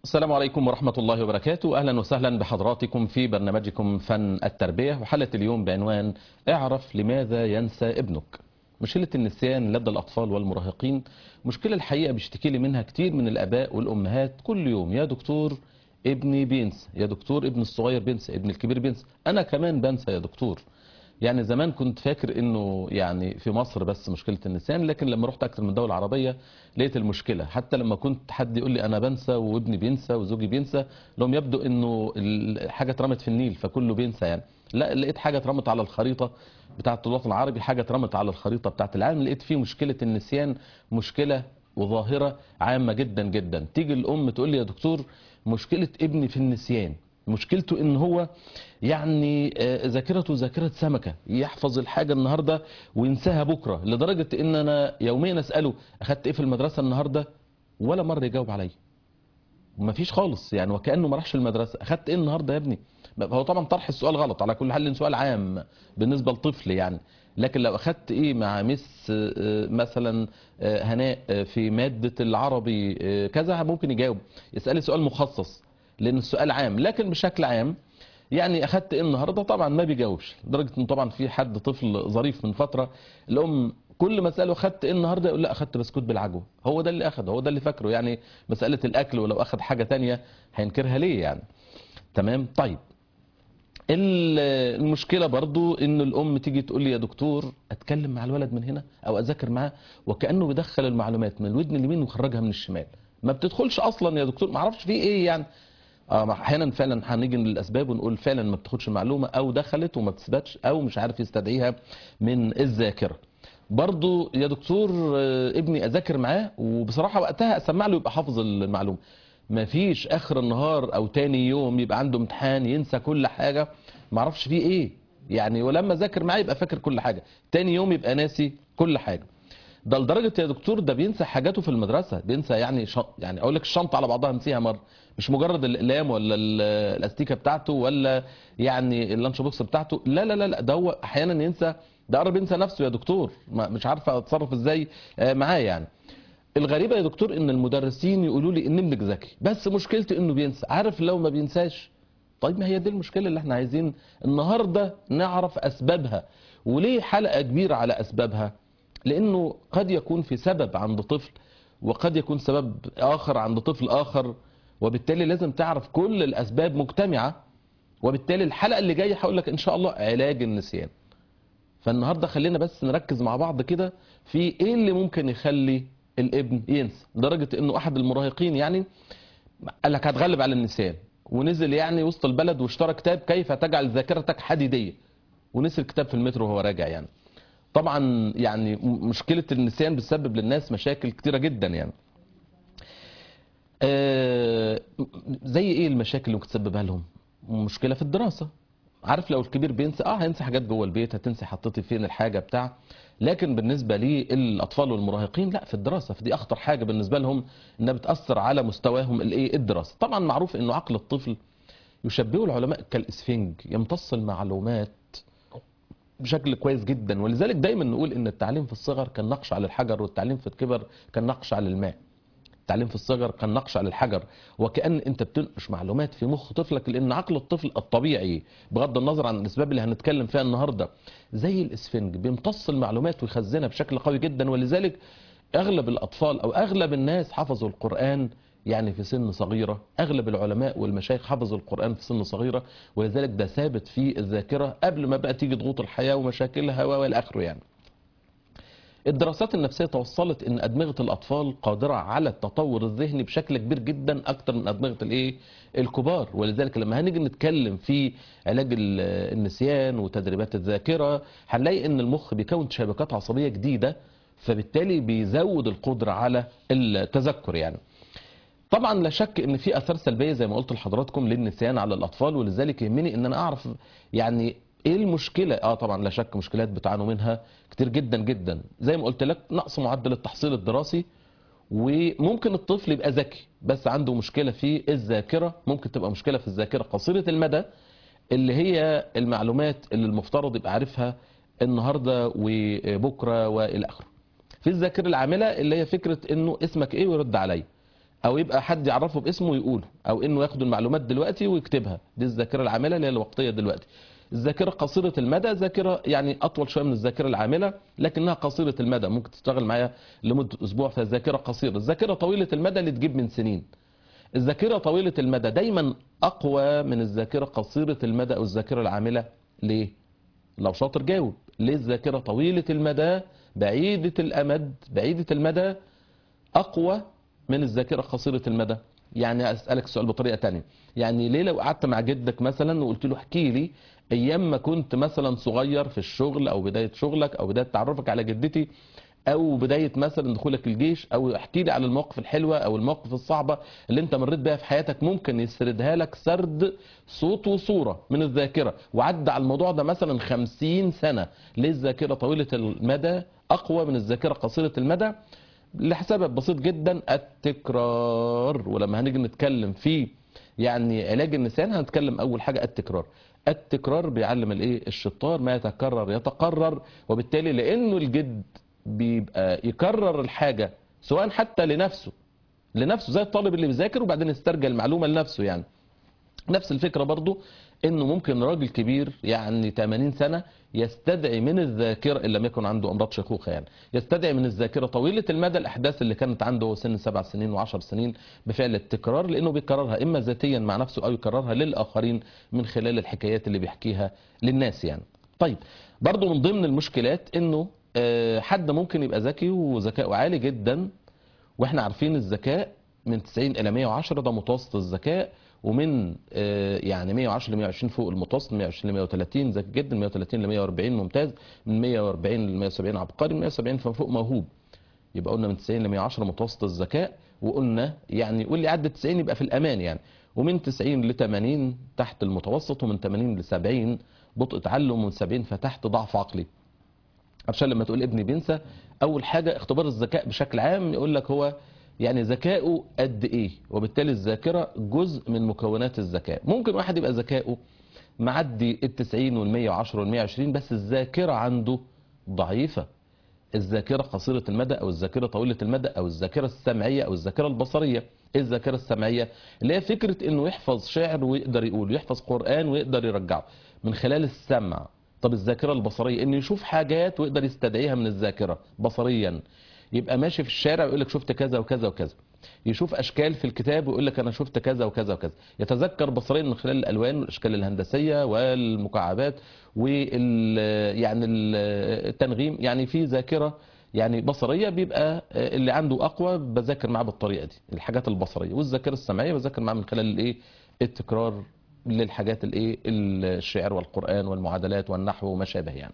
السلام عليكم ورحمة الله وبركاته أهلا وسهلا بحضراتكم في برنامجكم فن التربية وحلقة اليوم بعنوان اعرف لماذا ينسى ابنك مشكلة النسيان لدى الأطفال والمراهقين مشكلة الحقيقة بيشتكي لي منها كتير من الآباء والأمهات كل يوم يا دكتور ابني بينسى يا دكتور ابن الصغير بينسى ابن الكبير بينسى أنا كمان بنسى يا دكتور يعني زمان كنت فاكر انه يعني في مصر بس مشكله النسيان لكن لما رحت اكتر من دوله عربيه لقيت المشكله حتى لما كنت حد يقول لي انا بنسى وابني بينسى وزوجي بينسى لهم يبدو انه الحاجه اترمت في النيل فكله بينسى يعني لا لقيت حاجه اترمت على الخريطه بتاعه الوطن العربي حاجه اترمت على الخريطه بتاعه العالم لقيت فيه مشكله النسيان مشكله وظاهره عامه جدا جدا تيجي الام تقول لي يا دكتور مشكله ابني في النسيان مشكلته ان هو يعني آه، ذاكرته ذاكرة سمكة يحفظ الحاجة النهاردة وينساها بكرة لدرجة ان انا يوميا اسأله اخدت ايه في المدرسة النهاردة ولا مرة يجاوب عليا مفيش خالص يعني وكأنه ما راحش المدرسة اخدت ايه النهاردة يا ابني هو طبعا طرح السؤال غلط على كل حال لأن سؤال عام بالنسبة لطفل يعني لكن لو اخدت ايه مع مس آه، آه، مثلا آه، هناء آه، في مادة العربي آه، كذا ممكن يجاوب يسألي سؤال مخصص لان السؤال عام لكن بشكل عام يعني اخدت ايه النهارده طبعا ما بيجاوبش لدرجه ان طبعا في حد طفل ظريف من فتره الام كل ما اساله اخدت ايه النهارده يقول لا اخدت بسكوت بالعجوه هو ده اللي اخده هو ده اللي فاكره يعني مساله الاكل ولو اخد حاجه تانية هينكرها ليه يعني تمام طيب ال- المشكله برضو ان الام تيجي تقول لي يا دكتور اتكلم مع الولد من هنا او اذاكر معاه وكانه بيدخل المعلومات من الودن اليمين ويخرجها من الشمال ما بتدخلش اصلا يا دكتور ما اعرفش في ايه يعني اه احيانا فعلا هنيجي للاسباب ونقول فعلا ما بتاخدش المعلومه او دخلت وما بتثبتش او مش عارف يستدعيها من الذاكره برضو يا دكتور آه، ابني اذاكر معاه وبصراحه وقتها اسمع له يبقى حافظ المعلومه ما فيش اخر النهار او تاني يوم يبقى عنده امتحان ينسى كل حاجه ما اعرفش فيه ايه يعني ولما ذاكر معاه يبقى فاكر كل حاجه تاني يوم يبقى ناسي كل حاجه ده لدرجه يا دكتور ده بينسى حاجاته في المدرسه بينسى يعني ش... يعني اقول لك الشنطه على بعضها نسيها مره مش مجرد الاقلام ولا ال- الاستيكه بتاعته ولا يعني اللانش بوكس بتاعته لا لا لا لا ده هو احيانا ينسى ده قرب ينسى نفسه يا دكتور ما مش عارف اتصرف ازاي آه، معاه يعني الغريبه يا دكتور ان المدرسين يقولوا لي ان ابنك ذكي بس مشكلته انه بينسى عارف لو ما بينساش طيب ما هي دي المشكله اللي احنا عايزين النهارده نعرف اسبابها وليه حلقه كبيره على اسبابها لانه قد يكون في سبب عند طفل وقد يكون سبب اخر عند طفل اخر وبالتالي لازم تعرف كل الاسباب مجتمعه وبالتالي الحلقه اللي جايه هقول لك ان شاء الله علاج النسيان فالنهارده خلينا بس نركز مع بعض كده في ايه اللي ممكن يخلي الابن ينسى لدرجه انه احد المراهقين يعني قال لك هتغلب على النسيان ونزل يعني وسط البلد واشترى كتاب كيف تجعل ذاكرتك حديديه ونسي الكتاب في المترو وهو راجع يعني طبعا يعني م- مشكله النسيان بتسبب للناس مشاكل كتيره جدا يعني آه، زي ايه المشاكل اللي ممكن تسببها لهم مشكله في الدراسه عارف لو الكبير بينسى اه هينسى حاجات جوه البيت هتنسي حطيتي فين الحاجه بتاع لكن بالنسبه للاطفال والمراهقين لا في الدراسه فدي اخطر حاجه بالنسبه لهم انها بتاثر على مستواهم الايه الدراسه طبعا معروف انه عقل الطفل يشبهه العلماء كالاسفنج يمتص المعلومات بشكل كويس جدا ولذلك دايما نقول ان التعليم في الصغر كان نقش على الحجر والتعليم في الكبر كان نقش على الماء التعليم في الصغر كان نقش على الحجر وكأن انت بتنقش معلومات في مخ طفلك لان عقل الطفل الطبيعي بغض النظر عن الاسباب اللي هنتكلم فيها النهارده زي الاسفنج بيمتص المعلومات ويخزنها بشكل قوي جدا ولذلك اغلب الاطفال او اغلب الناس حفظوا القرآن يعني في سن صغيرة اغلب العلماء والمشايخ حفظوا القرآن في سن صغيرة ولذلك ده ثابت في الذاكرة قبل ما بقى تيجي ضغوط الحياة ومشاكلها والى اخره يعني الدراسات النفسية توصلت ان ادمغة الاطفال قادرة على التطور الذهني بشكل كبير جدا اكتر من ادمغة الايه الكبار ولذلك لما هنيجي نتكلم في علاج ال- النسيان وتدريبات الذاكرة هنلاقي ان المخ بيكون شبكات عصبية جديدة فبالتالي بيزود القدرة على التذكر يعني طبعا لا شك ان في اثار سلبيه زي ما قلت لحضراتكم للنسيان على الاطفال ولذلك يهمني ان انا اعرف يعني ايه المشكله اه طبعا لا شك مشكلات بتعانوا منها كتير جدا جدا زي ما قلت لك نقص معدل التحصيل الدراسي وممكن الطفل يبقى ذكي بس عنده مشكله في الذاكره ممكن تبقى مشكله في الذاكره قصيره المدى اللي هي المعلومات اللي المفترض يبقى عارفها النهارده وبكره والى اخره في الذاكره العامله اللي هي فكره انه اسمك ايه ويرد عليا او يبقى حد يعرفه باسمه ويقوله او انه ياخد المعلومات دلوقتي ويكتبها دي الذاكره العامله اللي هي الوقتيه دلوقتي الذاكره قصيره المدى ذاكره يعني اطول شويه من الذاكره العامله لكنها قصيره المدى ممكن تشتغل معايا لمده اسبوع فالذاكره قصيره الذاكره طويله المدى اللي تجيب من سنين الذاكره طويله المدى دايما اقوى من الذاكره قصيره المدى او الذاكره العامله ليه لو شاطر جاوب ليه الذاكره طويله المدى بعيده الامد بعيده المدى اقوى من الذاكره قصيره المدى يعني اسالك السؤال بطريقه تانية يعني ليه لو قعدت مع جدك مثلا وقلت له احكي لي ايام ما كنت مثلا صغير في الشغل او بدايه شغلك او بدايه تعرفك على جدتي او بدايه مثلا دخولك الجيش او احكي لي على المواقف الحلوه او المواقف الصعبه اللي انت مريت بيها في حياتك ممكن يسردها لك سرد صوت وصوره من الذاكره وعدى على الموضوع ده مثلا خمسين سنه ليه الذاكره طويله المدى اقوى من الذاكره قصيره المدى لسبب بسيط جدا التكرار ولما هنيجي نتكلم في يعني علاج النسيان هنتكلم اول حاجه التكرار التكرار بيعلم الايه الشطار ما يتكرر يتقرر وبالتالي لانه الجد بيبقى يكرر الحاجه سواء حتى لنفسه لنفسه زي الطالب اللي بيذاكر وبعدين يسترجع المعلومه لنفسه يعني نفس الفكره برضو انه ممكن راجل كبير يعني 80 سنه يستدعي من الذاكره ان لم يكن عنده امراض شيخوخه يعني يستدعي من الذاكره طويله المدى الاحداث اللي كانت عنده وهو سن سبع سنين وعشر سنين بفعل التكرار لانه بيكررها اما ذاتيا مع نفسه او يكررها للاخرين من خلال الحكايات اللي بيحكيها للناس يعني طيب برضو من ضمن المشكلات انه آه، حد ممكن يبقى ذكي وذكاؤه عالي جدا واحنا عارفين الذكاء من 90 الى 110 ده متوسط الذكاء ومن آه، يعني 110 ل 120 فوق المتوسط 120 ل 130 ذكي جدا 130 ل 140 ممتاز من 140 ل 170 عبقري من 170 فوق موهوب يبقى قلنا من 90 ل 110 متوسط الذكاء وقلنا يعني واللي عدى 90 يبقى في الامان يعني ومن 90 ل 80 تحت المتوسط ومن 80 ل 70 بطء تعلم ومن 70 فتحت ضعف عقلي عشان لما تقول ابني بينسى اول حاجه اختبار الذكاء بشكل عام يقول لك هو يعني ذكائه قد ايه وبالتالي الذاكره جزء من مكونات الذكاء ممكن واحد يبقى ذكائه معدي ال 90 وال 110 وال 120 بس الذاكره عنده ضعيفه الذاكره قصيره المدى او الذاكره طويله المدى او الذاكره السمعيه او الذاكره البصريه ايه الذاكره السمعيه اللي هي فكره انه يحفظ شعر ويقدر يقول يحفظ قران ويقدر يرجعه من خلال السمع طب الذاكره البصريه انه يشوف حاجات ويقدر يستدعيها من الذاكره بصريا يبقى ماشي في الشارع ويقول لك شفت كذا وكذا وكذا يشوف اشكال في الكتاب ويقول لك انا شفت كذا وكذا وكذا يتذكر بصريا من خلال الالوان والاشكال الهندسيه والمكعبات وال يعني التنغيم يعني في ذاكره يعني بصريه بيبقى اللي عنده اقوى بذاكر معاه بالطريقه دي الحاجات البصريه والذاكره السمعيه بذاكر معاه من خلال الايه التكرار للحاجات الايه الشعر والقران والمعادلات والنحو وما شابه يعني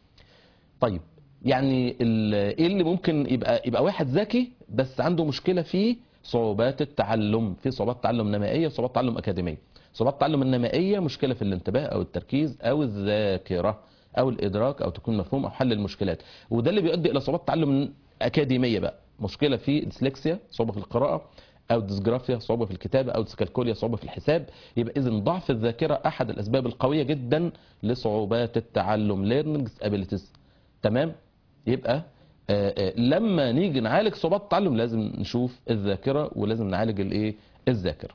طيب يعني ال- ايه اللي ممكن يبقى يبقى واحد ذكي بس عنده مشكله في صعوبات التعلم في صعوبات تعلم نمائيه وصعوبات تعلم اكاديميه صعوبات التعلم النمائيه مشكله في الانتباه او التركيز او الذاكره او الادراك او تكون مفهوم او حل المشكلات وده اللي بيؤدي الى صعوبات تعلم اكاديميه بقى مشكله في ديسلكسيا صعوبه في القراءه او ديسجرافيا صعوبه في الكتابه او ديسكالكوليا صعوبه في الحساب يبقى اذا ضعف الذاكره احد الاسباب القويه جدا لصعوبات التعلم ليرنينج ابيليتيز تمام يبقى آه، آه، لما نيجي نعالج صعوبات التعلم لازم نشوف الذاكره ولازم نعالج الايه الذاكره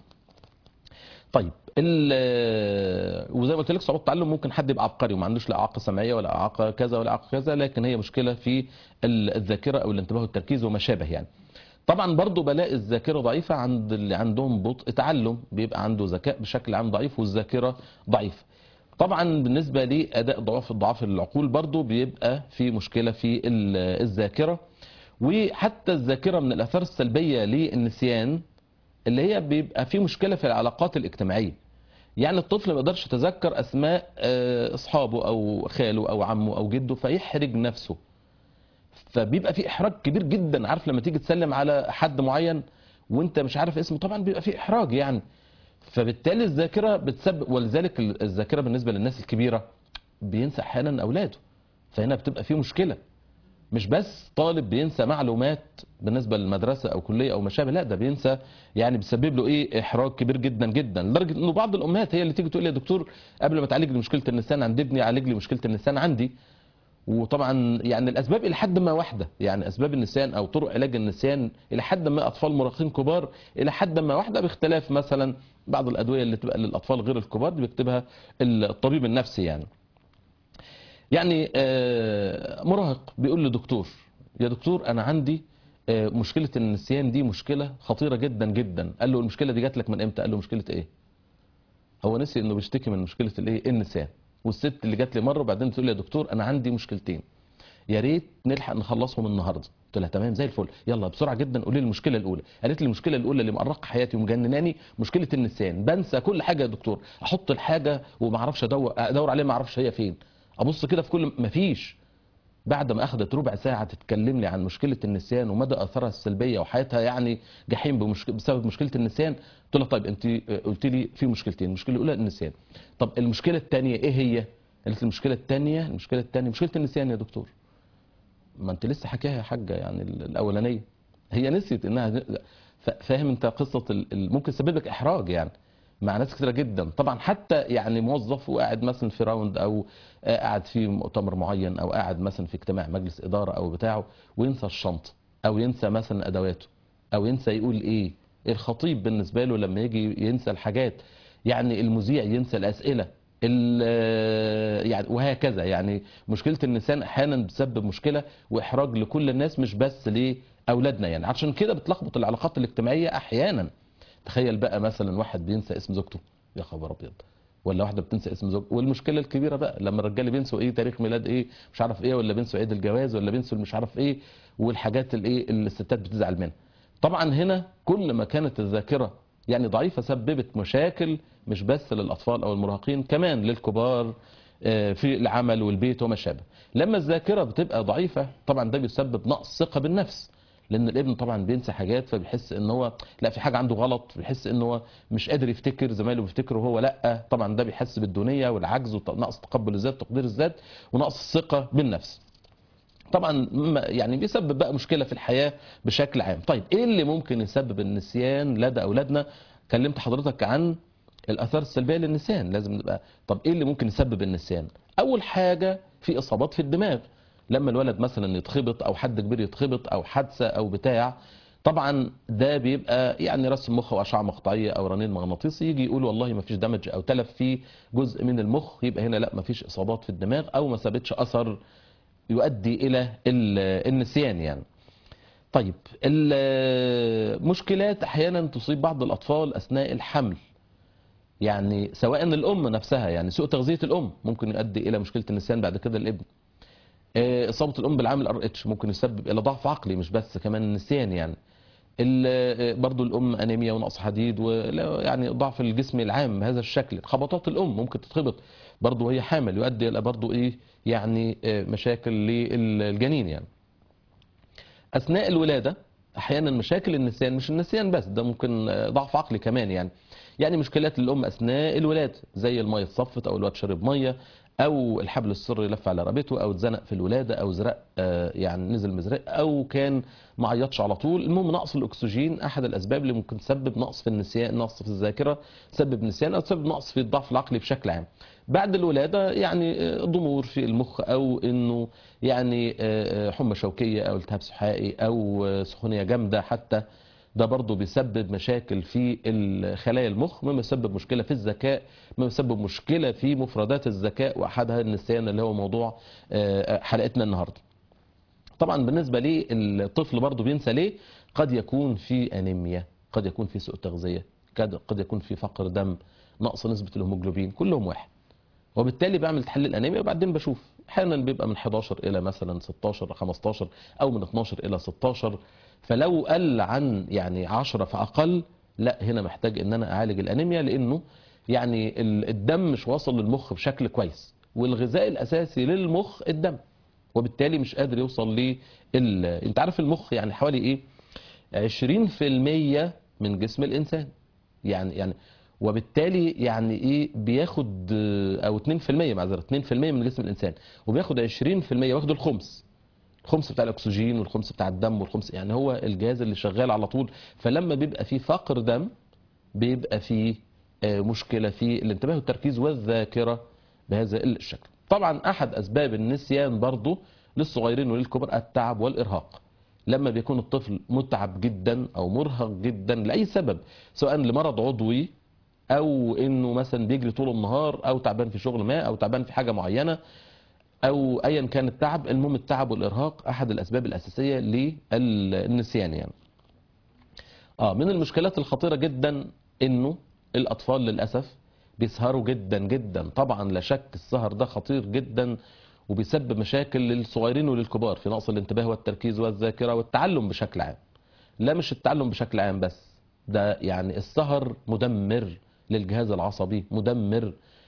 طيب ال- وزي ما قلت لك صعوبات التعلم ممكن حد يبقى عبقري وما عندوش لا اعاقه سمعيه ولا اعاقه كذا ولا اعاقه كذا لكن هي مشكله في ال- الذاكره او الانتباه والتركيز وما شابه يعني طبعا برضو بلاقي الذاكره ضعيفه عند اللي عندهم بطء تعلم بيبقى عنده ذكاء بشكل عام ضعيف والذاكره ضعيفه طبعا بالنسبه لاداء ضعاف ضعاف العقول برضو بيبقى في مشكله في ال- الذاكره وحتى الذاكره من الاثار السلبيه للنسيان اللي هي بيبقى في مشكله في العلاقات الاجتماعيه يعني الطفل ما يقدرش يتذكر اسماء آه، اصحابه او خاله او عمه او جده فيحرج نفسه فبيبقى في احراج كبير جدا عارف لما تيجي تسلم على حد معين وانت مش عارف اسمه طبعا بيبقى في احراج يعني فبالتالي الذاكره بتسبب ولذلك الذاكره بالنسبه للناس الكبيره بينسى احيانا اولاده فهنا بتبقى في مشكله مش بس طالب بينسى معلومات بالنسبه للمدرسه او كليه او ما شابه لا ده بينسى يعني بيسبب له ايه احراج كبير جدا جدا لدرجه انه بعض الامهات هي اللي تيجي تقول لي يا دكتور قبل ما تعالج لي مشكله النسيان عند ابني عالج لي مشكله النسيان عندي وطبعا يعني الاسباب الى حد ما واحده يعني اسباب النسيان او طرق علاج النسيان الى حد ما اطفال مراهقين كبار الى حد ما واحده باختلاف مثلا بعض الادويه اللي تبقى للاطفال غير الكبار دي بيكتبها الطبيب النفسي يعني يعني آه، مراهق بيقول لدكتور يا دكتور انا عندي آه، مشكله النسيان دي مشكله خطيره جدا جدا قال له المشكله دي جات لك من امتى قال له مشكله ايه هو نسي انه بيشتكي من مشكله الايه النسيان والست اللي جات لي مره وبعدين تقول لي يا دكتور انا عندي مشكلتين يا ريت نلحق نخلصهم النهارده قلت لها تمام زي الفل يلا بسرعه جدا قولي لي المشكله الاولى قالت لي المشكله الاولى اللي مقرقه حياتي ومجنناني مشكله النسيان بنسى كل حاجه يا دكتور احط الحاجه وما اعرفش ادور ادور عليها ما اعرفش هي فين ابص كده في كل مفيش بعد ما اخذت ربع ساعه تتكلم لي عن مشكله النسيان ومدى اثارها السلبيه وحياتها يعني جحيم بمشك... بسبب مشكله النسيان قلت لها طيب انت قلت لي في مشكلتين المشكله الاولى النسيان طب المشكله الثانيه ايه هي قالت لي المشكله الثانيه المشكله الثانيه مشكله النسيان يا دكتور ما انت لسه حكاها يا حاجه يعني الاولانيه هي نسيت انها ف- فاهم انت قصه ال- ال- ممكن تسبب لك احراج يعني مع ناس كتيره جدا طبعا حتى يعني موظف وقاعد مثلا في راوند او آه، قاعد في مؤتمر معين او قاعد مثلا في اجتماع مجلس اداره او بتاعه وينسى الشنطه او ينسى مثلا ادواته او ينسى يقول ايه الخطيب بالنسبه له لما يجي ينسى الحاجات يعني المذيع ينسى الاسئله ال- يعني وهكذا يعني مشكله النسيان احيانا بتسبب مشكله واحراج لكل الناس مش بس لاولادنا يعني عشان كده بتلخبط العلاقات الاجتماعيه احيانا تخيل بقى مثلا واحد بينسى اسم زوجته يا خبر ابيض ولا واحده بتنسى اسم زوج والمشكله الكبيره بقى لما الرجاله بينسوا ايه تاريخ ميلاد ايه مش عارف ايه ولا بينسوا عيد الجواز ولا بينسوا مش عارف ايه والحاجات الايه اللي الستات بتزعل منها طبعا هنا كل ما كانت الذاكره يعني ضعيفه سببت مشاكل مش بس للاطفال او المراهقين كمان للكبار آه، في العمل والبيت وما شابه لما الذاكره بتبقى ضعيفه طبعا ده بيسبب نقص ثقه بالنفس لان الابن طبعا بينسى حاجات فبيحس ان هو لا في حاجه عنده غلط بيحس ان هو مش قادر يفتكر زمايله بيفتكروا وهو لا طبعا ده بيحس بالدونيه والعجز ونقص تقبل الذات وتقدير الذات ونقص الثقه بالنفس طبعا م- يعني بيسبب بقى مشكله في الحياه بشكل عام طيب ايه اللي ممكن يسبب النسيان لدى اولادنا كلمت حضرتك عن الاثار السلبيه للنسيان لازم نبقى طب ايه اللي ممكن يسبب النسيان اول حاجه في اصابات في الدماغ لما الولد مثلا يتخبط او حد كبير يتخبط او حادثه او بتاع طبعا ده بيبقى يعني رسم مخ واشعه مقطعيه او رنين مغناطيسي يجي يقول والله ما فيش دمج او تلف في جزء من المخ يبقى هنا لا ما فيش اصابات في الدماغ او ما سابتش اثر يؤدي الى ال- النسيان يعني طيب المشكلات احيانا تصيب بعض الاطفال اثناء الحمل يعني سواء الام نفسها يعني سوء تغذيه الام ممكن يؤدي الى مشكله النسيان بعد كده الابن آه، اصابه الام بالعامل ار اتش ممكن يسبب الى ضعف عقلي مش بس كمان النسيان يعني ال- آه، برضو الام انيميا ونقص حديد ولا- يعني ضعف الجسم العام بهذا الشكل خبطات الام ممكن تتخبط برضو وهي حامل يؤدي الى برضو ايه يعني آه، مشاكل للجنين يعني اثناء الولاده احيانا مشاكل النسيان مش النسيان بس ده ممكن آه، ضعف عقلي كمان يعني يعني مشكلات للام اثناء الولاده زي الميه اتصفت او الواد شرب ميه او الحبل السري لف على رقبته او اتزنق في الولاده او زرق آه، يعني نزل مزرق او كان ما عيطش على طول المهم نقص الاكسجين احد الاسباب اللي ممكن تسبب نقص في النسيان نقص في الذاكره تسبب نسيان او تسبب نقص في الضعف العقلي بشكل عام بعد الولاده يعني آه، ضمور في المخ او انه يعني آه، آه، حمى شوكيه او التهاب سحائي او آه، سخونيه جامده حتى ده برضه بيسبب مشاكل في ال- خلايا المخ مما يسبب مشكله في الذكاء مما يسبب مشكله في مفردات الذكاء واحدها النسيان اللي هو موضوع آه، حلقتنا النهارده طبعا بالنسبه للطفل برضه بينسى ليه قد يكون في انيميا قد يكون في سوء تغذيه قد قد يكون في فقر دم نقص نسبه الهيموجلوبين كلهم واحد وبالتالي بعمل تحليل انيميا وبعدين بشوف احيانا بيبقى من 11 الى مثلا 16 15 او من 12 الى 16 فلو قل عن يعني 10 فاقل لا هنا محتاج ان انا اعالج الانيميا لانه يعني ال- الدم مش واصل للمخ بشكل كويس والغذاء الاساسي للمخ الدم وبالتالي مش قادر يوصل ل ال... انت عارف المخ يعني حوالي ايه 20% من جسم الانسان يعني يعني وبالتالي يعني ايه بياخد آه، او 2% معذره 2% من جسم الانسان وبياخد 20% واخد الخمس الخمس بتاع الاكسجين والخمس بتاع الدم والخمس يعني هو الجهاز اللي شغال على طول فلما بيبقى فيه فقر دم بيبقى فيه آه، مشكله في الانتباه والتركيز والذاكره بهذا الشكل طبعا احد اسباب النسيان برضه للصغيرين وللكبار التعب والارهاق لما بيكون الطفل متعب جدا او مرهق جدا لاي سبب سواء لمرض عضوي او انه مثلا بيجري طول النهار او تعبان في شغل ما او تعبان في حاجه معينه او ايا كان التعب المهم التعب والارهاق احد الاسباب الاساسيه للنسيان يعني اه من المشكلات الخطيره جدا انه الاطفال للاسف بيسهروا جدا جدا طبعا لا شك السهر ده خطير جدا وبيسبب مشاكل للصغيرين وللكبار في نقص الانتباه والتركيز والذاكره والتعلم بشكل عام لا مش التعلم بشكل عام بس ده يعني السهر مدمر للجهاز العصبي مدمر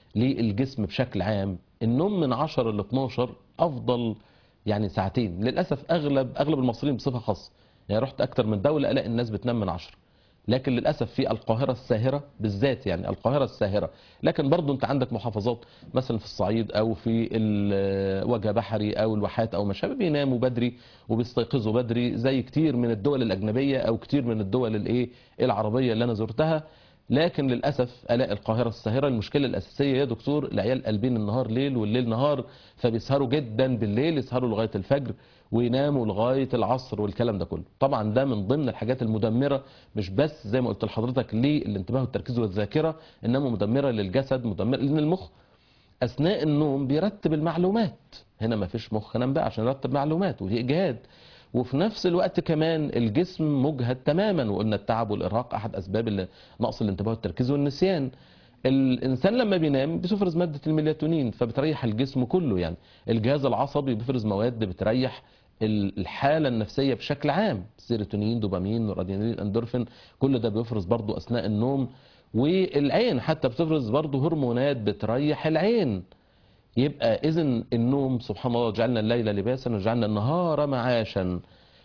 للجسم بشكل عام النوم من 10 ل 12 افضل يعني ساعتين للاسف اغلب اغلب المصريين بصفه خاصه يعني رحت اكتر من دوله الاقي الناس بتنام من 10 لكن للاسف في القاهره الساهره بالذات يعني القاهره الساهره لكن برضو انت عندك محافظات مثلا في الصعيد او في ال- وجه بحري او الواحات او ما شابه بيناموا بدري وبيستيقظوا بدري زي كتير من الدول الاجنبيه او كتير من الدول الايه العربيه اللي انا زرتها لكن للاسف الاقي القاهره الساهره المشكله الاساسيه يا دكتور العيال قلبين النهار ليل والليل نهار فبيسهروا جدا بالليل يسهروا لغايه الفجر ويناموا لغايه العصر والكلام ده كله طبعا ده من ضمن الحاجات المدمره مش بس زي ما قلت لحضرتك للانتباه والتركيز والذاكره انما مدمره للجسد مدمره لان المخ اثناء النوم بيرتب المعلومات هنا ما فيش مخ نام بقى عشان يرتب معلومات ودي اجهاد وفي نفس الوقت كمان الجسم مجهد تماما وقلنا التعب والارهاق احد اسباب ال- نقص الانتباه والتركيز والنسيان الانسان لما بينام بيفرز ماده الميلاتونين فبتريح الجسم كله يعني الجهاز العصبي بيفرز مواد بتريح ال- الحاله النفسيه بشكل عام سيروتونين دوبامين نورادينالين اندورفين كل ده بيفرز برضو اثناء النوم والعين حتى بتفرز برضو هرمونات بتريح العين يبقى اذا النوم سبحان الله جعلنا الليل لباسا وجعلنا النهار معاشا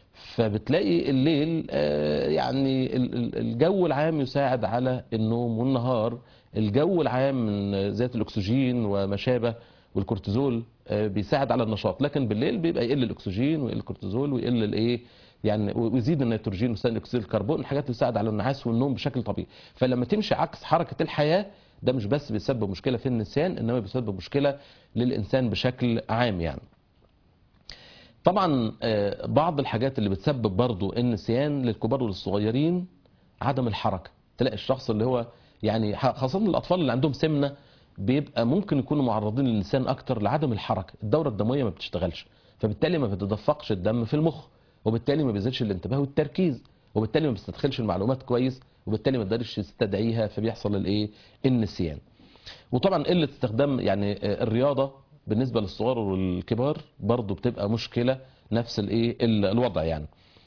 فبتلاقي الليل آه، يعني ال- ال- الجو العام يساعد على النوم والنهار الجو العام من زيت الاكسجين وما شابه والكورتيزول آه، بيساعد على النشاط لكن بالليل بيبقى يقل الاكسجين ويقل الكورتيزول ويقل الايه يعني ويزيد النيتروجين وثاني اكسيد الكربون الحاجات اللي تساعد على النعاس والنوم بشكل طبيعي فلما تمشي عكس حركه الحياه ده مش بس بيسبب مشكله في النسيان انما بيسبب مشكله للانسان بشكل عام يعني طبعا آه، بعض الحاجات اللي بتسبب برضو النسيان للكبار وللصغيرين عدم الحركه تلاقي الشخص اللي هو يعني ح- خاصه الاطفال اللي عندهم سمنه بيبقى ممكن يكونوا معرضين للنسيان اكتر لعدم الحركه الدوره الدمويه ما بتشتغلش فبالتالي ما بتدفقش الدم في المخ وبالتالي ما بيزيدش الانتباه والتركيز وبالتالي ما بيستدخلش المعلومات كويس وبالتالي ما يقدرش يستدعيها فبيحصل الايه النسيان وطبعا قله استخدام يعني آه، الرياضه بالنسبه للصغار والكبار برضو بتبقى مشكله نفس الايه ال- الوضع يعني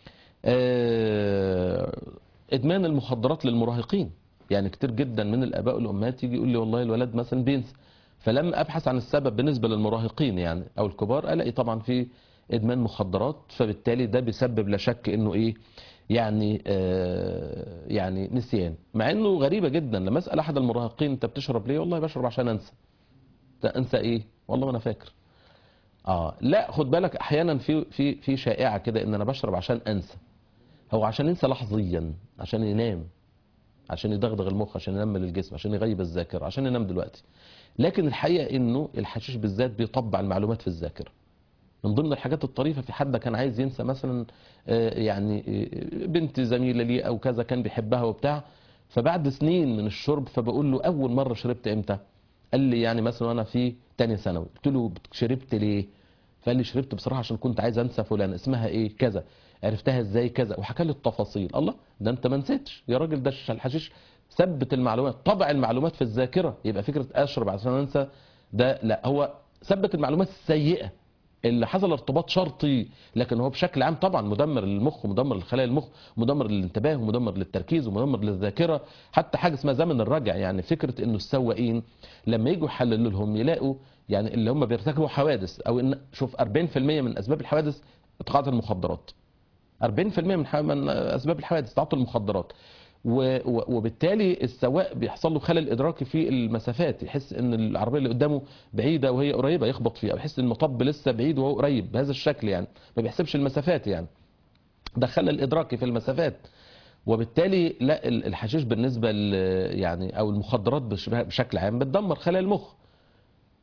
آه، ادمان المخدرات للمراهقين يعني كتير جدا من الاباء والامهات يجي يقول لي والله الولد مثلا بينسى فلما ابحث عن السبب بالنسبه للمراهقين يعني او الكبار الاقي طبعا في ادمان مخدرات فبالتالي ده بيسبب لا شك انه ايه يعني آه يعني نسيان مع انه غريبه جدا لما اسال احد المراهقين انت بتشرب ليه والله بشرب عشان انسى ده انسى ايه والله ما انا فاكر اه لا خد بالك احيانا في في في شائعه كده ان انا بشرب عشان انسى هو عشان ينسى لحظيا عشان ينام عشان يدغدغ المخ عشان ينمل الجسم عشان يغيب الذاكره عشان ينام دلوقتي لكن الحقيقه انه الحشيش بالذات بيطبع المعلومات في الذاكره من ضمن الحاجات الطريفه في حد كان عايز ينسى مثلا آه، يعني آه، بنت زميله ليه او كذا كان بيحبها وبتاع فبعد سنين من الشرب فبقول له اول مره شربت امتى قال لي يعني مثلا وانا في تانية ثانوي قلت له شربت ليه فقال لي شربت بصراحه عشان كنت عايز انسى فلان اسمها ايه كذا عرفتها ازاي كذا وحكى لي التفاصيل الله ده انت ما نسيتش يا راجل ده الحشيش ثبت المعلومات طبع المعلومات في الذاكره يبقى فكره اشرب عشان انسى ده لا هو ثبت المعلومات السيئه اللي حصل ارتباط شرطي لكن هو بشكل عام طبعا مدمر للمخ ومدمر لخلايا المخ مدمر للانتباه ومدمر للتركيز ومدمر للذاكره حتى حاجه اسمها زمن الرجع يعني فكره انه السواقين لما يجوا يحللوا لهم يلاقوا يعني اللي هم بيرتكبوا حوادث او ان شوف 40% من اسباب الحوادث اتقاعد المخدرات 40% من ح- من اسباب الحوادث تعاطي المخدرات و- و- وبالتالي السواق بيحصل له خلل ادراكي في المسافات يحس ان العربيه اللي قدامه بعيده وهي قريبه يخبط فيها او يحس ان المطب لسه بعيد وهو قريب بهذا الشكل يعني ما بيحسبش المسافات يعني ده خلل ادراكي في المسافات وبالتالي لا ال- الحشيش بالنسبه ل يعني او المخدرات بش- بشكل عام بتدمر خلايا المخ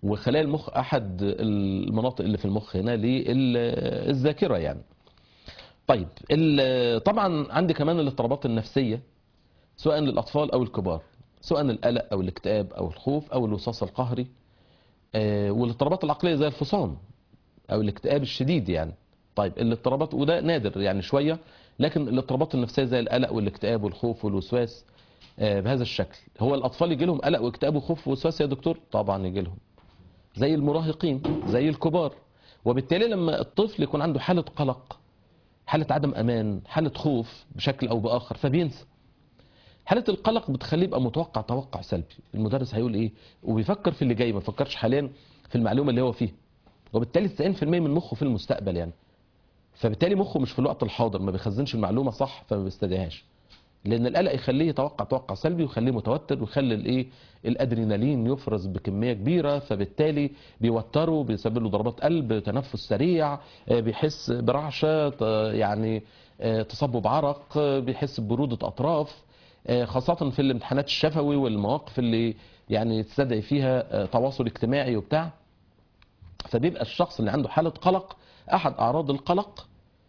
وخلايا المخ احد المناطق اللي في المخ هنا للذاكره يعني طيب ال- طبعا عندي كمان الاضطرابات النفسيه سواء للاطفال او الكبار سواء القلق او الاكتئاب او الخوف او الوسواس القهري آه، والاضطرابات العقليه زي الفصام او الاكتئاب الشديد يعني طيب الاضطرابات وده نادر يعني شويه لكن الاضطرابات النفسيه زي القلق والاكتئاب والخوف والوسواس آه، بهذا الشكل هو الاطفال يجي لهم قلق واكتئاب وخوف ووسواس يا دكتور طبعا يجي لهم زي المراهقين زي الكبار وبالتالي لما الطفل يكون عنده حاله قلق حاله عدم امان حاله خوف بشكل او باخر فبينسى حاله القلق بتخليه يبقى متوقع توقع سلبي المدرس هيقول ايه وبيفكر في اللي جاي ما بيفكرش حاليا في المعلومه اللي هو فيها وبالتالي 90% من مخه في المستقبل يعني فبالتالي مخه مش في الوقت الحاضر ما بيخزنش المعلومه صح فما بيستدعيهاش لان القلق يخليه يتوقع توقع سلبي ويخليه متوتر ويخلي الايه الادرينالين يفرز بكميه كبيره فبالتالي بيوتره بيسبب له ضربات قلب تنفس سريع آه، بيحس برعشه ت- يعني آه، تصبب عرق آه، بيحس ببروده اطراف آه، خاصه في الامتحانات الشفوي والمواقف اللي يعني تستدعي فيها آه، تواصل اجتماعي وبتاع فبيبقى الشخص اللي عنده حاله قلق احد اعراض القلق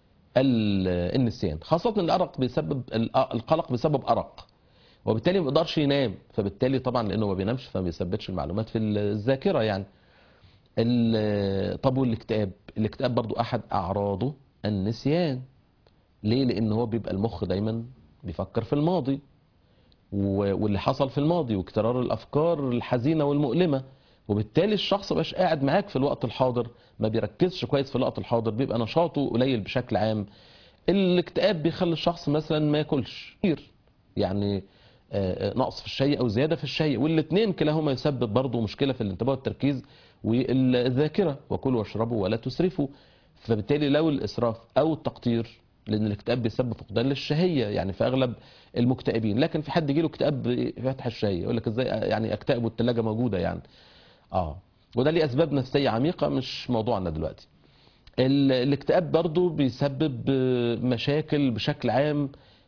ال- النسيان خاصة إن الأرق بيسبب القلق بيسبب أرق وبالتالي ما بيقدرش ينام فبالتالي طبعا لأنه ما بينامش فما بيثبتش المعلومات في الذاكرة يعني ال- طب والاكتئاب الاكتئاب برضو أحد أعراضه النسيان ليه لأن هو بيبقى المخ دايما بيفكر في الماضي و- واللي حصل في الماضي واكترار الافكار الحزينه والمؤلمه وبالتالي الشخص مبقاش قاعد معاك في الوقت الحاضر ما بيركزش كويس في الوقت الحاضر بيبقى نشاطه قليل بشكل عام الاكتئاب بيخلي الشخص مثلا ما ياكلش كتير يعني آه، آه، نقص في الشيء او زياده في الشيء والاثنين كلاهما يسبب برضه مشكله في الانتباه والتركيز والذاكره وكلوا واشربوا ولا تسرفوا فبالتالي لو الاسراف او التقطير لان الاكتئاب بيسبب فقدان للشهيه يعني في اغلب المكتئبين لكن في حد يجيله اكتئاب في فتح الشهيه يقول لك ازاي يعني اكتئب والثلاجه موجوده يعني اه وده ليه اسباب نفسيه عميقه مش موضوعنا دلوقتي ال- الاكتئاب برضو بيسبب آه، مشاكل بشكل عام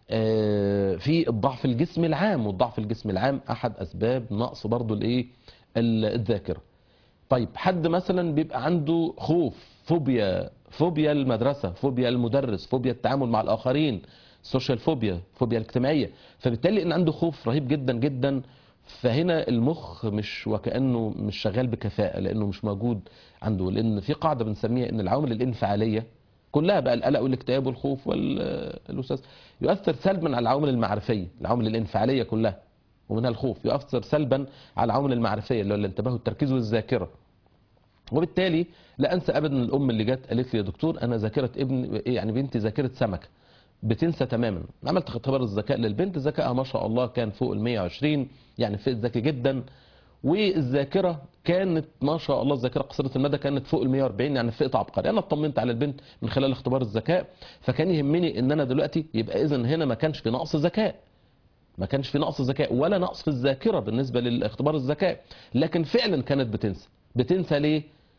آه، في الضعف الجسمي العام والضعف الجسمي العام احد اسباب نقص برضو الايه ال- الذاكره طيب حد مثلا بيبقى عنده خوف فوبيا فوبيا المدرسه فوبيا المدرس فوبيا التعامل مع الاخرين سوشيال فوبيا فوبيا الاجتماعيه فبالتالي ان عنده خوف رهيب جدا جدا فهنا المخ مش وكانه مش شغال بكفاءه لانه مش موجود عنده لان في قاعده بنسميها ان العوامل الانفعاليه كلها بقى القلق والاكتئاب والخوف والوسواس يؤثر سلبا على العوامل المعرفيه العوامل الانفعاليه كلها ومنها الخوف يؤثر سلبا على العوامل المعرفيه اللي هو الانتباه والتركيز والذاكره وبالتالي لا انسى ابدا الام اللي جت قالت لي يا دكتور انا ذاكره ابن يعني بنتي ذاكره سمكه بتنسى تماما عملت اختبار الذكاء للبنت ذكائها ما شاء الله كان فوق ال 120 يعني فئه ذكي جدا والذاكره كانت ما شاء الله الذاكره قصيره المدى كانت فوق ال 140 يعني فئه عبقري انا اطمنت على البنت من خلال اختبار الذكاء فكان يهمني ان انا دلوقتي يبقى اذا هنا ما كانش في نقص ذكاء ما كانش في نقص ذكاء ولا نقص في الذاكره بالنسبه للاختبار الذكاء لكن فعلا كانت بتنسى بتنسى ليه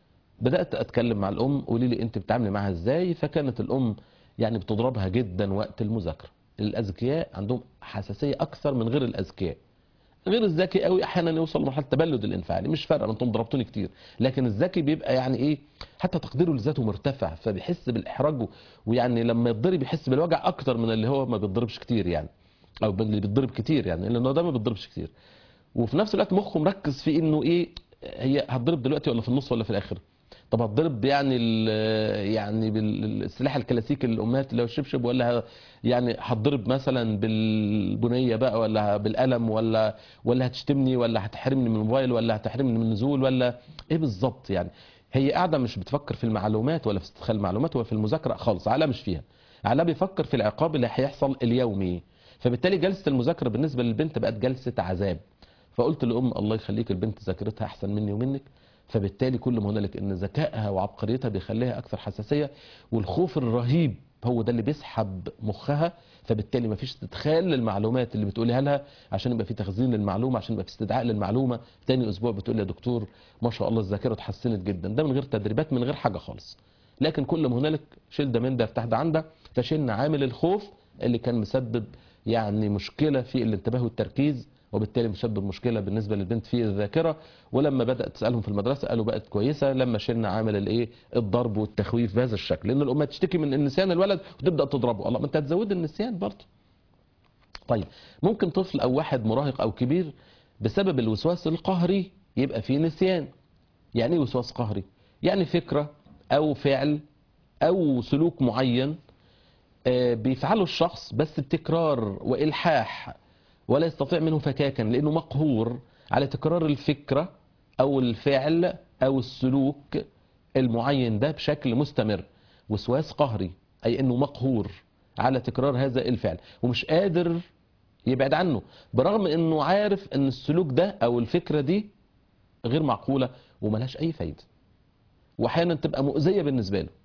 بدات اتكلم مع الام قولي لي انت بتعاملي معاها ازاي فكانت الام يعني بتضربها جدا وقت المذاكره الاذكياء عندهم حساسيه اكثر من غير الاذكياء غير الذكي قوي احيانا يوصل لمرحله التبلد الانفعالي مش فارقه انتم ضربتوني كتير لكن الذكي بيبقى يعني ايه حتى تقديره لذاته مرتفع فبيحس بالاحراج ويعني لما يتضرب يحس بالوجع اكتر من اللي هو ما بيتضربش كتير يعني او من اللي بيتضرب كتير يعني لانه ده ما بيتضربش كتير وفي نفس الوقت مخه مركز في انه ايه هي هتضرب دلوقتي ولا في النص ولا في الاخر طب هتضرب يعني ال- يعني بالسلاح الكلاسيكي للامهات اللي هو الشبشب ولا ه- يعني هتضرب مثلا بالبنيه بقى ولا بالقلم ولا ولا هتشتمني ولا هتحرمني من الموبايل ولا هتحرمني من النزول ولا ايه بالظبط يعني هي قاعده مش بتفكر في المعلومات ولا في استدخال المعلومات ولا في المذاكره خالص عقلها مش فيها عقلها بيفكر في العقاب اللي هيحصل اليومي فبالتالي جلسه المذاكره بالنسبه للبنت بقت جلسه عذاب فقلت للام الله يخليك البنت ذاكرتها احسن مني ومنك فبالتالي كل ما هنالك ان ذكائها وعبقريتها بيخليها اكثر حساسيه والخوف الرهيب هو ده اللي بيسحب مخها فبالتالي مفيش استدخال للمعلومات اللي بتقولها لها عشان يبقى في تخزين للمعلومه عشان يبقى في استدعاء للمعلومه تاني اسبوع بتقول لي يا دكتور ما شاء الله الذاكره اتحسنت جدا ده من غير تدريبات من غير حاجه خالص لكن كل ما هنالك شيل ده من ده ارتاح ده عن ده فشلنا عامل الخوف اللي كان مسبب يعني مشكله في الانتباه والتركيز وبالتالي مسبب مشكله بالنسبه للبنت في الذاكره ولما بدات تسالهم في المدرسه قالوا بقت كويسه لما شلنا عامل الايه الضرب والتخويف بهذا الشكل لان الامهات تشتكي من النسيان الولد وتبدا تضربه الله ما انت هتزود النسيان برضه طيب ممكن طفل او واحد مراهق او كبير بسبب الوسواس القهري يبقى فيه نسيان يعني ايه وسواس قهري يعني فكره او فعل او سلوك معين آه، بيفعله الشخص بس بتكرار والحاح ولا يستطيع منه فكاكا لانه مقهور على تكرار الفكره او الفعل او السلوك المعين ده بشكل مستمر وسواس قهري اي انه مقهور على تكرار هذا الفعل ومش قادر يبعد عنه برغم انه عارف ان السلوك ده او الفكره دي غير معقوله وملهاش اي فايده واحيانا تبقى مؤذيه بالنسبه له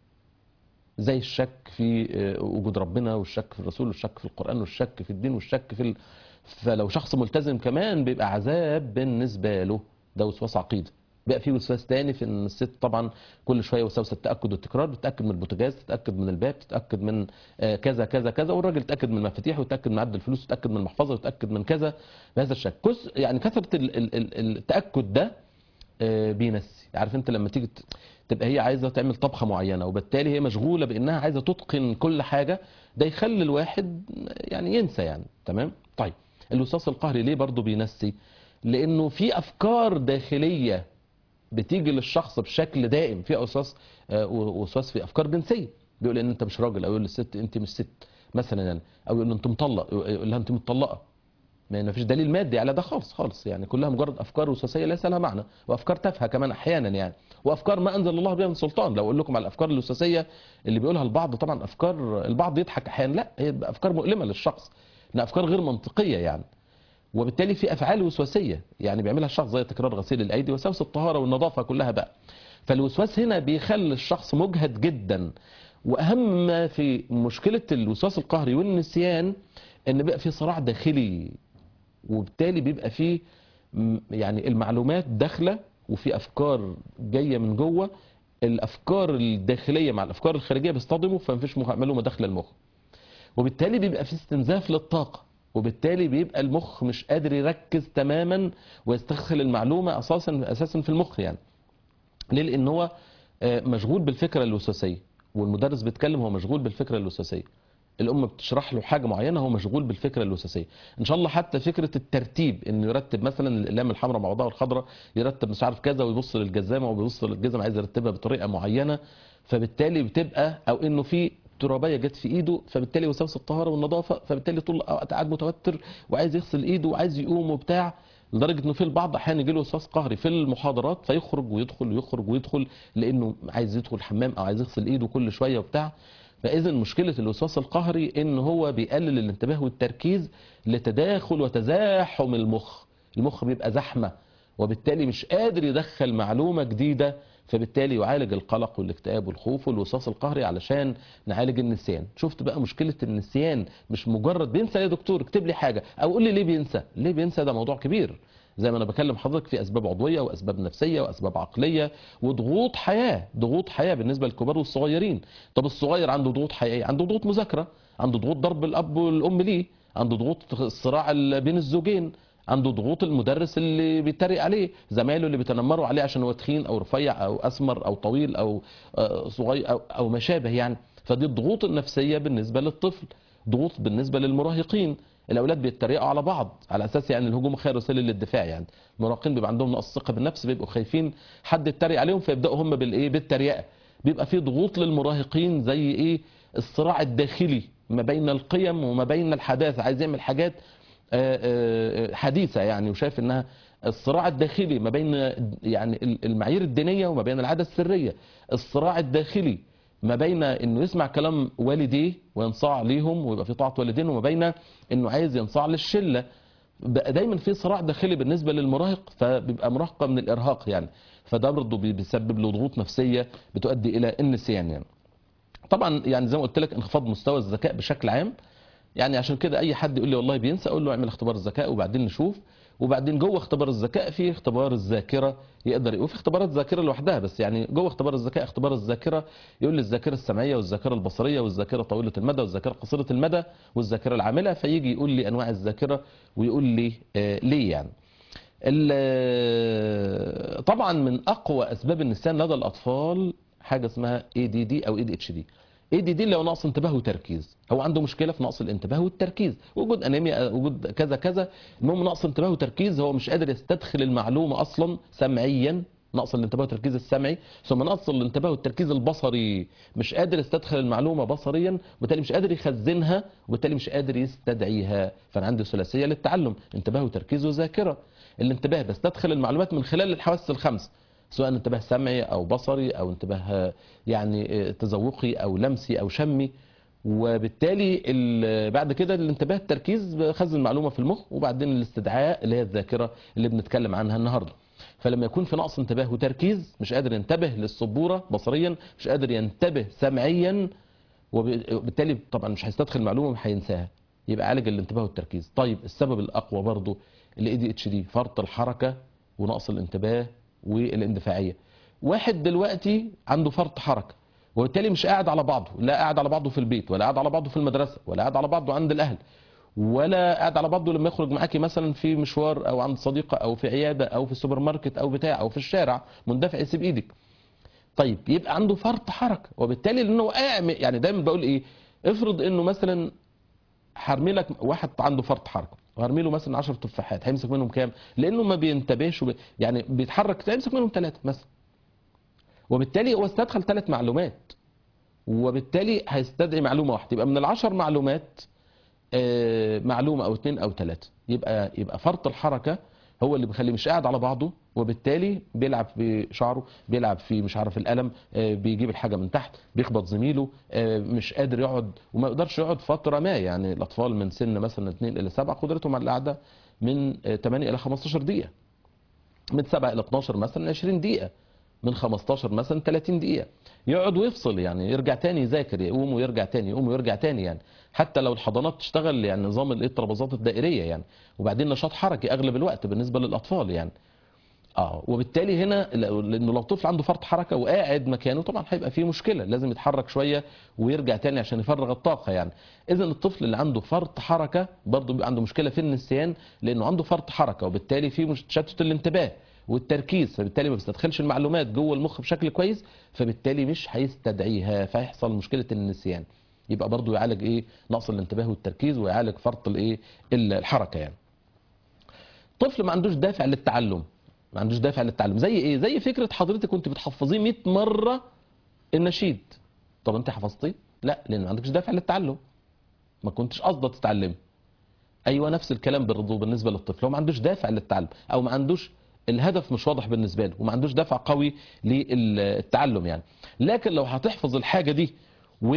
زي الشك في آه، وجود ربنا والشك في الرسول والشك في القرآن والشك في الدين والشك في ال... فلو شخص ملتزم كمان بيبقى عذاب بالنسبة له ده وسواس عقيدة بقى في وسواس تاني في ان الست طبعا كل شويه وسوسه التاكد والتكرار بتتاكد من البوتاجاز تتاكد من الباب تتاكد من آه، كذا كذا كذا والراجل يتاكد من المفاتيح ويتاكد من عدد الفلوس ويتاكد من المحفظه ويتاكد من كذا بهذا الشكل كس يعني كثره ال- ال- ال- التاكد ده آه، بينسي عارف انت لما تيجي ت- تبقى هي عايزه تعمل طبخه معينه وبالتالي هي مشغوله بانها عايزه تتقن كل حاجه ده يخلي الواحد يعني ينسى يعني تمام طيب الوسواس القهري ليه برضه بينسي لانه في افكار داخليه بتيجي للشخص بشكل دائم في وسواس آه، وسواس في افكار جنسيه بيقول ان انت مش راجل او يقول للست انت مش ست مثلا يعني او يقول له انت مطلق يقول لها انت مطلقه ما فيش دليل مادي على ده خالص خالص يعني كلها مجرد افكار وسواسيه ليس لها معنى وافكار تافهه كمان احيانا يعني وافكار ما انزل الله بها من سلطان لو اقول لكم على الافكار الوسواسيه اللي بيقولها البعض طبعا افكار البعض يضحك احيانا لا هي افكار مؤلمه للشخص انها افكار غير منطقيه يعني وبالتالي في افعال وسواسيه يعني بيعملها الشخص زي تكرار غسيل الايدي وسوس الطهاره والنظافه كلها بقى فالوسواس هنا بيخلي الشخص مجهد جدا واهم ما في مشكله الوسواس القهري والنسيان ان بقى في صراع داخلي وبالتالي بيبقى فيه م- يعني المعلومات داخله وفي افكار جايه من جوه الافكار الداخليه مع الافكار الخارجيه بيصطدموا فمفيش مخ- معلومه داخله المخ وبالتالي بيبقى في استنزاف للطاقه وبالتالي بيبقى المخ مش قادر يركز تماما ويستدخل المعلومه اساسا اساسا في المخ يعني ليه لان هو آه، مشغول بالفكره الوسواسيه والمدرس بيتكلم هو مشغول بالفكره الوسواسيه الام بتشرح له حاجه معينه هو مشغول بالفكره الوسواسيه ان شاء الله حتى فكره الترتيب انه يرتب مثلا الاقلام الحمراء مع بعضها والخضراء يرتب مش عارف كذا ويبص للجزامه وبيبص للجزمه عايز يرتبها بطريقه معينه فبالتالي بتبقى او انه في ترابيه جت في ايده فبالتالي وسوس الطهاره والنظافه فبالتالي طول الوقت قاعد متوتر وعايز يغسل ايده وعايز يقوم وبتاع لدرجه انه في البعض احيانا يجي له وسواس قهري في المحاضرات فيخرج ويدخل ويخرج ويدخل لانه عايز يدخل الحمام او عايز يغسل ايده كل شويه وبتاع فاذا مشكله الوسواس القهري ان هو بيقلل الانتباه والتركيز لتداخل وتزاحم المخ المخ بيبقى زحمه وبالتالي مش قادر يدخل معلومه جديده فبالتالي يعالج القلق والاكتئاب والخوف والوسواس القهري علشان نعالج النسيان شفت بقى مشكله النسيان مش مجرد بينسى يا دكتور اكتب لي حاجه او قول لي ليه بينسى ليه بينسى ده موضوع كبير زي ما انا بكلم حضرتك في اسباب عضويه واسباب نفسيه واسباب عقليه وضغوط حياه ضغوط حياه بالنسبه للكبار والصغيرين طب الصغير عنده ضغوط حياه عنده ضغوط مذاكره عنده ضغوط ضرب الاب والام ليه عنده ضغوط الصراع ال- بين الزوجين عنده ضغوط المدرس اللي بيتريق عليه زمايله اللي بيتنمروا عليه عشان هو تخين او رفيع او اسمر او طويل او آه، صغير او او ما شابه يعني فدي الضغوط النفسيه بالنسبه للطفل ضغوط بالنسبه للمراهقين الاولاد بيتريقوا على بعض على اساس يعني الهجوم خير وسيله للدفاع يعني المراهقين بيبقى عندهم نقص ثقه بالنفس بيبقوا خايفين حد يتريق عليهم فيبداوا هم بالايه بالتريقه بيبقى في ضغوط للمراهقين زي ايه الصراع الداخلي ما بين القيم وما بين الحداثه عايز يعمل حاجات آه، آه، حديثه يعني وشايف انها الصراع الداخلي ما بين يعني المعايير الدينيه وما بين العاده السريه الصراع الداخلي ما بين انه يسمع كلام والديه وينصاع ليهم ويبقى في طاعه والدين وما بين انه عايز ينصاع للشله بقى دايما في صراع داخلي بالنسبه للمراهق فبيبقى مراهقه من الارهاق يعني فده برضه بي- بيسبب له ضغوط نفسيه بتؤدي الى النسيان يعني طبعا يعني زي ما قلت لك انخفاض مستوى الذكاء بشكل عام يعني عشان كده اي حد يقول لي والله بينسى اقول له اعمل اختبار الذكاء وبعدين نشوف وبعدين جوه اختبار الذكاء في اختبار الذاكره يقدر وفي اختبارات ذاكره لوحدها بس يعني جوه اختبار الذكاء اختبار الذاكره يقول لي الذاكره السمعيه والذاكره البصريه والذاكره طويله المدى والذاكره قصيره المدى والذاكره العامله فيجي يقول لي انواع الذاكره ويقول لي آه ليه يعني ال- طبعا من اقوى اسباب النسيان لدى الاطفال حاجه اسمها اي دي دي او اي دي اتش دي اي دي دي اللي هو نقص انتباه وتركيز هو عنده مشكله في نقص الانتباه والتركيز وجود انيميا وجود كذا كذا المهم نقص انتباه وتركيز هو مش قادر يستدخل المعلومه اصلا سمعيا نقص الانتباه والتركيز السمعي ثم نقص الانتباه والتركيز البصري مش قادر يستدخل المعلومه بصريا وبالتالي مش قادر يخزنها وبالتالي مش قادر يستدعيها فانا عندي ثلاثيه للتعلم انتباه وتركيز وذاكره الانتباه بستدخل المعلومات من خلال الحواس الخمس سواء انتباه سمعي او بصري او انتباه يعني تذوقي او لمسي او شمي وبالتالي ال- بعد كده الانتباه التركيز بخزن المعلومه في المخ وبعدين الاستدعاء اللي هي الذاكره اللي بنتكلم عنها النهارده فلما يكون في نقص انتباه وتركيز مش قادر ينتبه للسبوره بصريا مش قادر ينتبه سمعيا وب- وبالتالي طبعا مش هيستدخل المعلومه وهينساها يبقى عالج الانتباه والتركيز طيب السبب الاقوى برضو الاي دي اتش دي فرط الحركه ونقص الانتباه والاندفاعيه واحد دلوقتي عنده فرط حركه وبالتالي مش قاعد على بعضه لا قاعد على بعضه في البيت ولا قاعد على بعضه في المدرسه ولا قاعد على بعضه عند الاهل ولا قاعد على بعضه لما يخرج معاكي مثلا في مشوار او عند صديقه او في عياده او في السوبر ماركت او بتاع او في الشارع مندفع يسيب ايدك طيب يبقى عنده فرط حركه وبالتالي لانه واقع م- يعني دايما بقول ايه افرض انه مثلا هرمي لك واحد عنده فرط حركه وهرمي له مثلا 10 تفاحات هيمسك منهم كام؟ لانه ما بينتبهش وب... يعني بيتحرك هيمسك منهم ثلاثه مثلا وبالتالي هو استدخل ثلاث معلومات وبالتالي هيستدعي معلومه واحده يبقى من العشر معلومات آه، معلومه او اثنين او ثلاثه يبقى يبقى فرط الحركه هو اللي بيخليه مش قاعد على بعضه وبالتالي بيلعب في شعره بيلعب في مش عارف القلم آه، بيجيب الحاجه من تحت بيخبط زميله آه، مش قادر يقعد وما يقدرش يقعد فتره ما يعني الاطفال من سن مثلا 2 الى 7 قدرتهم على القعده من آه، 8 الى 15 دقيقه من 7 الى 12 مثلا 20 دقيقه من 15 مثلا 30 دقيقه يقعد ويفصل يعني يرجع تاني يذاكر يقوم ويرجع تاني يقوم ويرجع تاني يعني حتى لو الحضانات تشتغل يعني نظام الايه الترابيزات الدائريه يعني وبعدين نشاط حركي اغلب الوقت بالنسبه للاطفال يعني اه وبالتالي هنا لانه لو طفل عنده فرط حركه وقاعد مكانه طبعا هيبقى فيه مشكله لازم يتحرك شويه ويرجع تاني عشان يفرغ الطاقه يعني اذا الطفل اللي عنده فرط حركه برضه بيبقى عنده مشكله في النسيان لانه عنده فرط حركه وبالتالي في مش- تشتت الانتباه والتركيز فبالتالي ما بيستدخلش المعلومات جوه المخ بشكل كويس فبالتالي مش هيستدعيها فيحصل مشكله النسيان يبقى برضه يعالج ايه نقص الانتباه والتركيز ويعالج فرط الايه الحركه يعني طفل ما عندوش دافع للتعلم ما عندوش دافع للتعلم زي ايه زي فكره حضرتك كنت بتحفظيه 100 مره النشيد طب انت حفظتيه لا لان ما عندكش دافع للتعلم ما كنتش قصده تتعلمي ايوه نفس الكلام برضه بالنسبه للطفل هو ما عندوش دافع للتعلم او ما عندوش الهدف مش واضح بالنسبه له وما عندوش دافع قوي للتعلم يعني لكن لو هتحفظ الحاجه دي و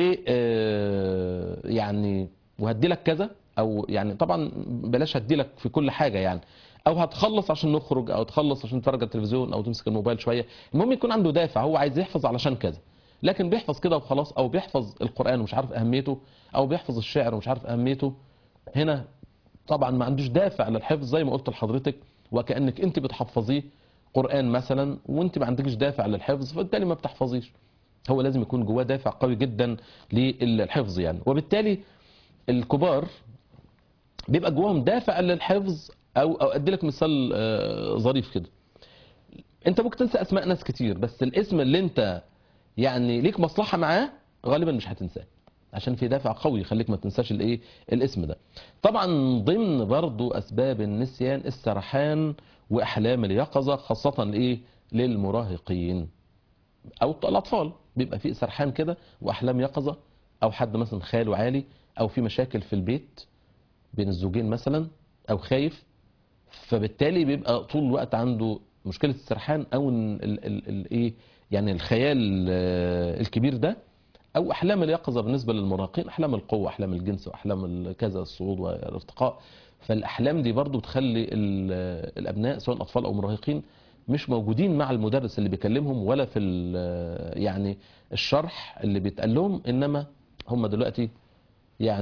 آه، يعني وهدي لك كذا او يعني طبعا بلاش هدي لك في كل حاجه يعني او هتخلص عشان نخرج او تخلص عشان تتفرج على التلفزيون او تمسك الموبايل شويه المهم يكون عنده دافع هو عايز يحفظ علشان كذا لكن بيحفظ كده وخلاص او بيحفظ القران ومش عارف اهميته او بيحفظ الشعر ومش عارف اهميته هنا طبعا ما عندوش دافع للحفظ زي ما قلت لحضرتك وكانك انت بتحفظيه قران مثلا وانت ما عندكش دافع للحفظ فبالتالي ما بتحفظيش هو لازم يكون جواه دافع قوي جدا للحفظ يعني وبالتالي الكبار بيبقى جواهم دافع للحفظ او او ادي لك مثال آه، ظريف كده انت ممكن تنسى اسماء ناس كتير بس الاسم اللي انت يعني ليك مصلحه معاه غالبا مش هتنساه عشان في دافع قوي يخليك ما تنساش الايه الاسم ده طبعا ضمن برضو اسباب النسيان السرحان واحلام اليقظه خاصه لايه للمراهقين او الاطفال بيبقى في سرحان كده واحلام يقظه او حد مثلا خاله عالي او في مشاكل في البيت بين الزوجين مثلا او خايف فبالتالي بيبقى طول الوقت عنده مشكله السرحان او ال- ال- ال- الايه يعني الخيال آه، الكبير ده او احلام اليقظه بالنسبه للمراهقين احلام القوه احلام الجنس واحلام ال- كذا الصعود والارتقاء فالاحلام دي برضو بتخلي ال- الابناء سواء اطفال او مراهقين مش موجودين مع المدرس اللي بيكلمهم ولا في ال- يعني الشرح اللي بيتقال لهم انما هم دلوقتي يعني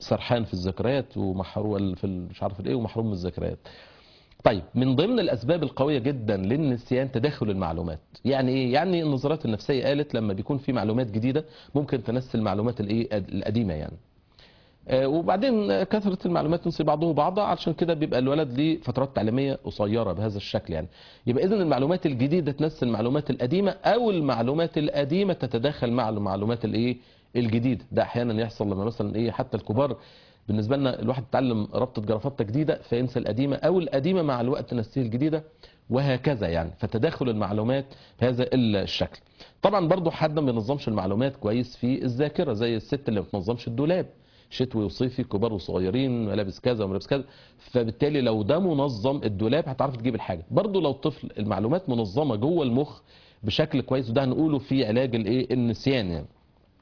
سرحان في الذكريات ومحروم في ال- مش عارف الايه ومحروم من الذكريات طيب من ضمن الاسباب القويه جدا للنسيان تداخل المعلومات يعني ايه يعني النظريات النفسيه قالت لما بيكون في معلومات جديده ممكن تنسي المعلومات الايه القديمه يعني آه، وبعدين آه، كثره المعلومات تنسي بعضه بعضا علشان كده بيبقى الولد ليه فترات تعليميه قصيره بهذا الشكل يعني يبقى اذا المعلومات الجديده تنسي المعلومات القديمه او المعلومات القديمه تتداخل مع المعلومات الايه الجديده ده احيانا يحصل لما مثلا ايه حتى الكبار بالنسبه لنا الواحد اتعلم ربطه جرافطه جديده فينسى القديمه او القديمه مع الوقت نسيه الجديده وهكذا يعني فتداخل المعلومات بهذا الشكل طبعا برضو حد ما بينظمش المعلومات كويس في الذاكره زي الست اللي ما بتنظمش الدولاب شتوي وصيفي كبار وصغيرين ملابس كذا وملابس كذا فبالتالي لو ده منظم الدولاب هتعرف تجيب الحاجه برضو لو الطفل المعلومات منظمه جوه المخ بشكل كويس وده هنقوله في علاج الايه النسيان يعني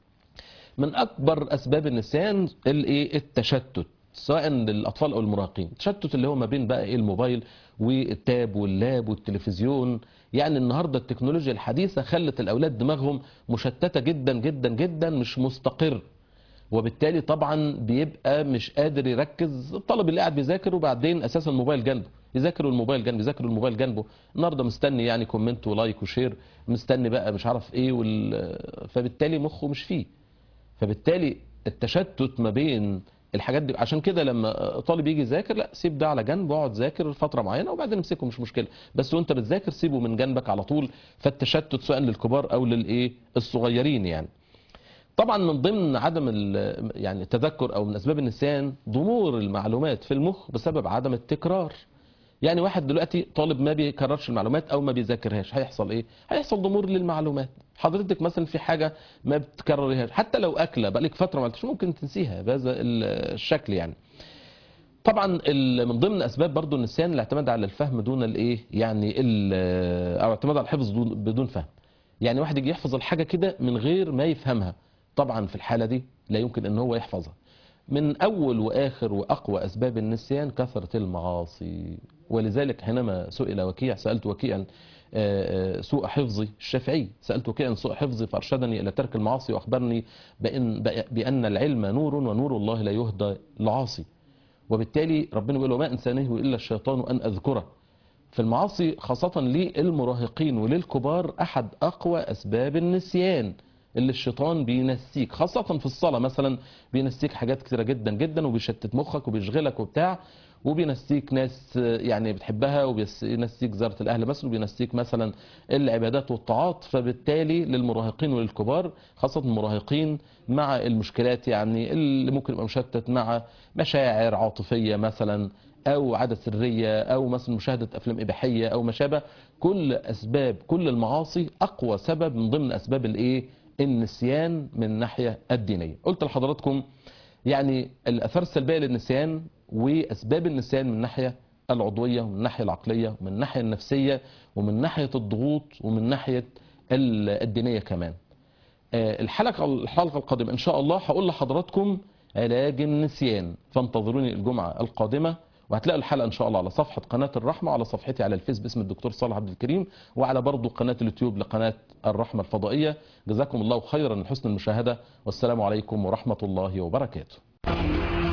من اكبر اسباب النسيان الايه التشتت سواء للاطفال او المراهقين التشتت اللي هو ما بين بقى ايه الموبايل والتاب واللاب والتلفزيون يعني النهارده التكنولوجيا الحديثه خلت الاولاد دماغهم مشتته جدا جدا جدا مش مستقر وبالتالي طبعا بيبقى مش قادر يركز الطالب اللي قاعد بيذاكر وبعدين اساسا الموبايل جنبه يذاكر الموبايل جنبه يذاكر الموبايل جنبه النهارده مستني يعني كومنت ولايك وشير مستني بقى مش عارف ايه وال... فبالتالي مخه مش فيه فبالتالي التشتت ما بين الحاجات دي عشان كده لما طالب يجي يذاكر لا سيب ده على جنب واقعد ذاكر فتره معينه وبعدين امسكه مش مشكله بس وانت بتذاكر سيبه من جنبك على طول فالتشتت سواء للكبار او للايه الصغيرين يعني طبعا من ضمن عدم ال- يعني التذكر او من اسباب النسيان ضمور المعلومات في المخ بسبب عدم التكرار يعني واحد دلوقتي طالب ما بيكررش المعلومات او ما بيذاكرهاش هيحصل ايه هيحصل ضمور للمعلومات حضرتك مثلا في حاجه ما بتكررهاش حتى لو اكله بقالك فتره ما عملتش ممكن تنسيها بهذا ال- الشكل يعني طبعا ال- من ضمن اسباب برضو النسيان الاعتماد على الفهم دون الايه يعني ال- او اعتماد على الحفظ دون- بدون فهم يعني واحد يجي يحفظ الحاجه كده من غير ما يفهمها طبعا في الحاله دي لا يمكن ان هو يحفظها من اول واخر واقوى اسباب النسيان كثره المعاصي ولذلك حينما سئل وكيع سالت وكيعا آه، آه، سوء حفظي الشافعي سالت وكيعا سوء حفظي فارشدني الى ترك المعاصي واخبرني بان بان العلم نور ونور الله لا يهدى العاصي وبالتالي ربنا بيقول وما انسانيه الا الشيطان ان اذكره في المعاصي خاصة للمراهقين وللكبار أحد أقوى أسباب النسيان اللي الشيطان بينسيك خاصة في الصلاة مثلا بينسيك حاجات كتيرة جدا جدا وبيشتت مخك وبيشغلك وبتاع وبينسيك ناس يعني بتحبها وبينسيك زيارة الأهل مثلا وبينسيك مثلا العبادات والطاعات فبالتالي للمراهقين وللكبار خاصة المراهقين مع المشكلات يعني اللي ممكن يبقى مشتت مع مشاعر عاطفية مثلا او عاده سريه او مثلا مشاهده افلام اباحيه او ما شابه كل اسباب كل المعاصي اقوى سبب من ضمن اسباب الايه النسيان من الناحيه الدينيه قلت لحضراتكم يعني الاثار السلبيه للنسيان واسباب النسيان من الناحيه العضويه ومن الناحيه العقليه ومن الناحيه النفسيه ومن ناحيه الضغوط ومن ناحيه ال- الدينيه كمان آه، الحلقة الحلقة القادمة إن شاء الله هقول لحضراتكم علاج النسيان فانتظروني الجمعة القادمة وهتلاقوا الحلقة إن شاء الله على صفحة قناة الرحمة وعلى صفحتي على الفيس باسم الدكتور صالح عبد الكريم وعلى برضو قناة اليوتيوب لقناة الرحمة الفضائية جزاكم الله خيرا من حسن المشاهدة والسلام عليكم ورحمة الله وبركاته